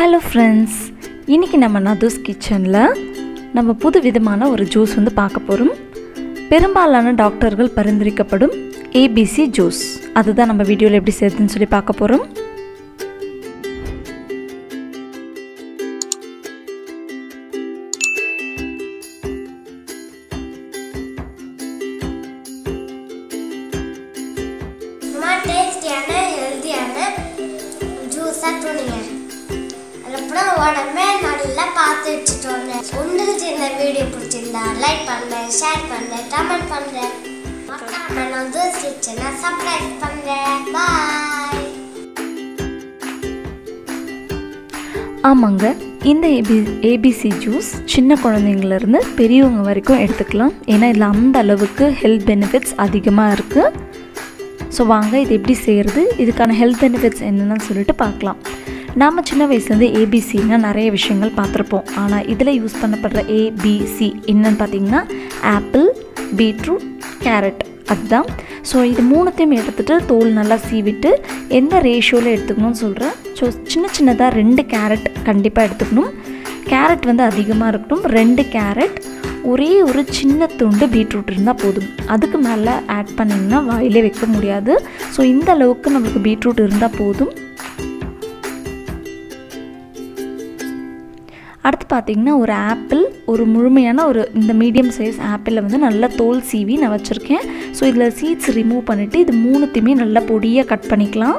hello friends இன்றைக்கி நம்ம நதுஸ் கிச்சனில் நம்ம புது விதமான ஒரு ஜூஸ் வந்து பார்க்க போகிறோம் பெரும்பாலான டாக்டர்கள் பரிந்துரைக்கப்படும் ஏபிசி ஜூஸ் அதுதான் நம்ம வீடியோவில் எப்படி செய்யுதுன்னு சொல்லி பார்க்க போகிறோம் சும்மா டேஸ்டியான ஹெல்த்தியான ஜூஸாக துணிங்க அதுக்கப்புறம் உடம்பே நல்லா பார்த்து வச்சுட்டோங்க உங்களுக்கு இந்த வீடியோ பிடிச்சிருந்தா லைக் பண்ணுறேன் ஷேர் பண்ணுறேன் கமெண்ட் பண்ணுறேன் மறக்காம நான் ஜூஸ் கிச்சனை சப்ஸ்கிரைப் பண்ணுறேன் பாய் ஆமாங்க இந்த ஏபி ஏபிசி ஜூஸ் சின்ன குழந்தைங்கள்லேருந்து பெரியவங்க வரைக்கும் எடுத்துக்கலாம் ஏன்னா இதில் அந்த அளவுக்கு ஹெல்த் பெனிஃபிட்ஸ் அதிகமாக இருக்குது ஸோ வாங்க இது எப்படி செய்கிறது இதுக்கான ஹெல்த் பெனிஃபிட்ஸ் என்னென்னு சொல்லிட்டு பார்க்கலாம் நாம் சின்ன வயசுலேருந்து ஏபிசின்னா நிறைய விஷயங்கள் பார்த்துருப்போம் ஆனால் இதில் யூஸ் பண்ணப்படுற ஏபிசி என்னன்னு பார்த்தீங்கன்னா ஆப்பிள் பீட்ரூட் கேரட் அதுதான் ஸோ இது மூணுத்தையும் எடுத்துகிட்டு தோல் நல்லா சீவிட்டு எந்த ரேஷியோவில் எடுத்துக்கணும்னு சொல்கிறேன் ஸோ சின்ன சின்னதாக ரெண்டு கேரட் கண்டிப்பாக எடுத்துக்கணும் கேரட் வந்து அதிகமாக இருக்கணும் ரெண்டு கேரட் ஒரே ஒரு சின்ன துண்டு பீட்ரூட் இருந்தால் போதும் அதுக்கு மேலே ஆட் பண்ணிங்கன்னா வாயிலே வைக்க முடியாது ஸோ இந்த அளவுக்கு நம்மளுக்கு பீட்ரூட் இருந்தால் போதும் அடுத்து பார்த்திங்கன்னா ஒரு ஆப்பிள் ஒரு முழுமையான ஒரு இந்த மீடியம் சைஸ் ஆப்பிளில் வந்து நல்லா தோல் சீவி நான் வச்சுருக்கேன் ஸோ இதில் சீட்ஸ் ரிமூவ் பண்ணிவிட்டு இது மூணுத்தையுமே நல்லா பொடியாக கட் பண்ணிக்கலாம்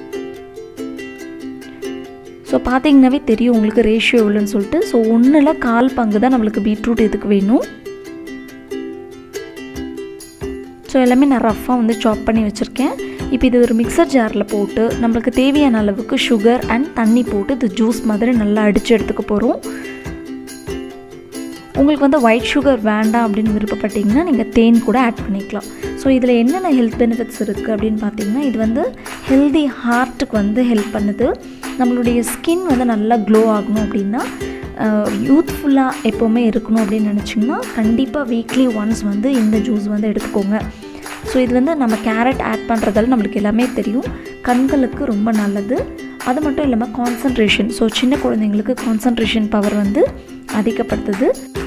ஸோ பார்த்தீங்கன்னாவே தெரியும் உங்களுக்கு ரேஷியோ எவ்வளோன்னு சொல்லிட்டு ஸோ ஒன்றில் கால் பங்கு தான் நம்மளுக்கு பீட்ரூட் இதுக்கு வேணும் ஸோ எல்லாமே நான் ரஃப்பாக வந்து சாப் பண்ணி வச்சுருக்கேன் இப்போ இது ஒரு மிக்சர் ஜாரில் போட்டு நம்மளுக்கு தேவையான அளவுக்கு சுகர் அண்ட் தண்ணி போட்டு இது ஜூஸ் மாதிரி நல்லா அடித்து எடுத்துக்க போகிறோம் உங்களுக்கு வந்து ஒயிட் சுகர் வேண்டாம் அப்படின்னு விருப்பப்பட்டீங்கன்னா நீங்கள் தேன் கூட ஆட் பண்ணிக்கலாம் ஸோ இதில் என்னென்ன ஹெல்த் பெனிஃபிட்ஸ் இருக்குது அப்படின்னு பார்த்தீங்கன்னா இது வந்து ஹெல்தி ஹார்ட்டுக்கு வந்து ஹெல்ப் பண்ணுது நம்மளுடைய ஸ்கின் வந்து நல்லா க்ளோ ஆகணும் அப்படின்னா யூத்ஃபுல்லாக எப்போவுமே இருக்கணும் அப்படின்னு நினச்சிங்கன்னா கண்டிப்பாக வீக்லி ஒன்ஸ் வந்து இந்த ஜூஸ் வந்து எடுத்துக்கோங்க ஸோ இது வந்து நம்ம கேரட் ஆட் பண்ணுறதால நம்மளுக்கு எல்லாமே தெரியும் கண்களுக்கு ரொம்ப நல்லது அது மட்டும் இல்லாமல் கான்சன்ட்ரேஷன் ஸோ சின்ன குழந்தைங்களுக்கு கான்சன்ட்ரேஷன் பவர் வந்து அதிகப்படுத்துது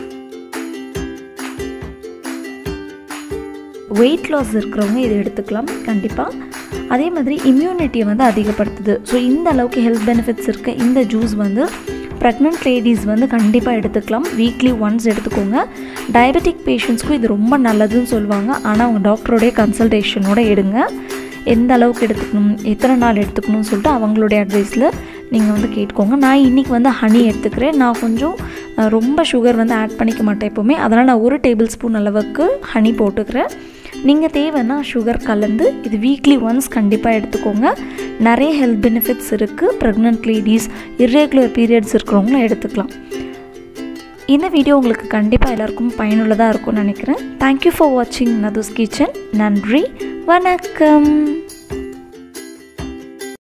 வெயிட் லாஸ் இருக்கிறவங்க இதை எடுத்துக்கலாம் கண்டிப்பாக அதே மாதிரி இம்யூனிட்டியை வந்து அதிகப்படுத்துது ஸோ இந்த அளவுக்கு ஹெல்த் பெனிஃபிட்ஸ் இருக்க இந்த ஜூஸ் வந்து ப்ரெக்னென்ட் லேடிஸ் வந்து கண்டிப்பாக எடுத்துக்கலாம் வீக்லி ஒன்ஸ் எடுத்துக்கோங்க டயபெட்டிக் பேஷண்ட்ஸ்க்கும் இது ரொம்ப நல்லதுன்னு சொல்லுவாங்க ஆனால் அவங்க டாக்டரோடைய கன்சல்டேஷனோட எடுங்க எந்த அளவுக்கு எடுத்துக்கணும் எத்தனை நாள் எடுத்துக்கணும்னு சொல்லிட்டு அவங்களுடைய அட்வைஸில் நீங்கள் வந்து கேட்டுக்கோங்க நான் இன்றைக்கி வந்து ஹனி எடுத்துக்கிறேன் நான் கொஞ்சம் ரொம்ப சுகர் வந்து ஆட் பண்ணிக்க மாட்டேன் எப்போவுமே அதனால் நான் ஒரு டேபிள் ஸ்பூன் அளவுக்கு ஹனி போட்டுக்கிறேன் நீங்கள் தேவைன்னா சுகர் கலந்து இது வீக்லி ஒன்ஸ் கண்டிப்பாக எடுத்துக்கோங்க நிறைய ஹெல்த் பெனிஃபிட்ஸ் இருக்குது ப்ரெக்னென்ட் லேடிஸ் இர்ரெகுலர் பீரியட்ஸ் இருக்கிறவங்களும் எடுத்துக்கலாம் இந்த வீடியோ உங்களுக்கு கண்டிப்பாக எல்லாருக்கும் பயனுள்ளதாக இருக்கும்னு நினைக்கிறேன் தேங்க்யூ ஃபார் வாட்சிங் நதுஸ் கிச்சன் நன்றி வணக்கம்